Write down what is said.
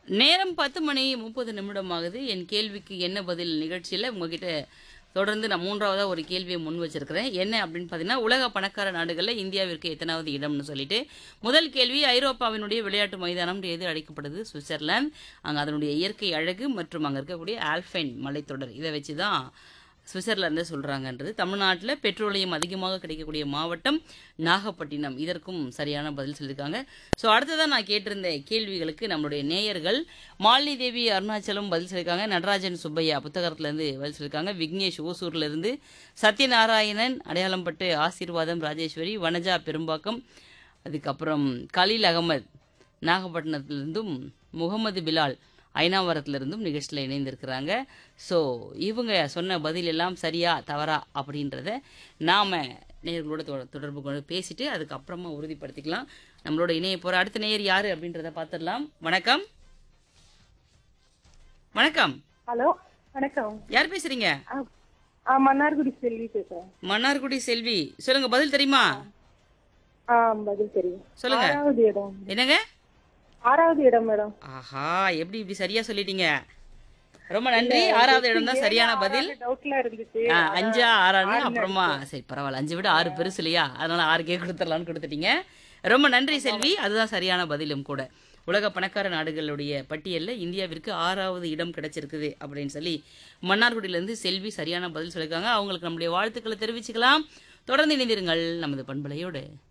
நேரம் பத்து மணி முப்பது நிமிடம் ஆகுது என் கேள்விக்கு என்ன பதில் நிகழ்ச்சியில் உங்ககிட்ட தொடர்ந்து நான் மூன்றாவதாக ஒரு கேள்வியை முன் வச்சிருக்கிறேன் என்ன அப்படின்னு பார்த்தீங்கன்னா உலக பணக்கார நாடுகளில் இந்தியாவிற்கு எத்தனாவது இடம்னு சொல்லிட்டு முதல் கேள்வி ஐரோப்பாவினுடைய விளையாட்டு மைதானம் எது அழைக்கப்படுது சுவிட்சர்லாந்து அங்கே அதனுடைய இயற்கை அழகு மற்றும் அங்கே இருக்கக்கூடிய ஆல்ஃபைன் மலைத்தொடர் இதை வச்சு தான் சுவிட்சர்லாந்து சொல்கிறாங்கன்றது தமிழ்நாட்டில் பெட்ரோலியம் அதிகமாக கிடைக்கக்கூடிய மாவட்டம் நாகப்பட்டினம் இதற்கும் சரியான பதில் சொல்லியிருக்காங்க ஸோ அடுத்ததான் நான் கேட்டிருந்த கேள்விகளுக்கு நம்மளுடைய நேயர்கள் மாலினி தேவி அருணாச்சலம் பதில் சொல்லியிருக்காங்க நடராஜன் சுப்பையா புத்தகத்துலேருந்து பதில் சொல்லியிருக்காங்க விக்னேஷ் ஓசூர்லேருந்து சத்யநாராயணன் அடையாளம்பட்டு ஆசீர்வாதம் ராஜேஸ்வரி வனஜா பெரும்பாக்கம் அதுக்கப்புறம் கலீல் அகமது நாகப்பட்டினத்திலிருந்தும் முகமது பிலால் ஐநாவரத்திலிருந்தும் நிகழ்ச்சியில் இணைந்திருக்கிறாங்க ஸோ இவங்க சொன்ன பதில் எல்லாம் சரியா தவறா அப்படின்றத நாம் நேயர்களோட தொ- தொடர்பு கொண்டு பேசிட்டு அதுக்கப்புறமா உறுதிப்படுத்திக்கலாம் நம்மளோட இணைய போகிற அடுத்த நேயர் யார் அப்படின்றத பார்த்துடலாம் வணக்கம் வணக்கம் ஹலோ வணக்கம் யார் பேசுறீங்க ஆ, ஆ மன்னார்குடி செல்வி பேசுறேன் மன்னார்குடி செல்வி சொல்லுங்க பதில் தெரியுமா ஆ பதில் தெரியும் சொல்லுங்க. ஆறாவது இடம் என்னங்க ஆறாவது இடம் மேடம் ஆஹா எப்படி இப்படி சரியா சொல்லிட்டீங்க ரொம்ப நன்றி ஆறாவது இடம் தான் சரியான பதில் டவுட்ல இருந்துச்சு ஆ, அஞ்சா ஆறான்னு அப்புறமா சரி பரவாயில்ல அஞ்சு விட ஆறு பெருசு இல்லையா அதனால ஆறுக்கே கொடுத்துடலான்னு கொடுத்துட்டீங்க ரொம்ப நன்றி செல்வி அதுதான் சரியான பதிலும் கூட உலக பணக்கார நாடுகளுடைய பட்டியலில் இந்தியாவிற்கு ஆறாவது இடம் கிடைச்சிருக்குது அப்படின்னு சொல்லி மன்னார்குடியிலேருந்து செல்வி சரியான பதில் சொல்லியிருக்காங்க அவங்களுக்கு நம்முடைய வாழ்த்துக்களை தெரிவிச்சுக்கலாம் தொடர்ந்து இணைந்திருங்கள் நமது பண்பலையோடு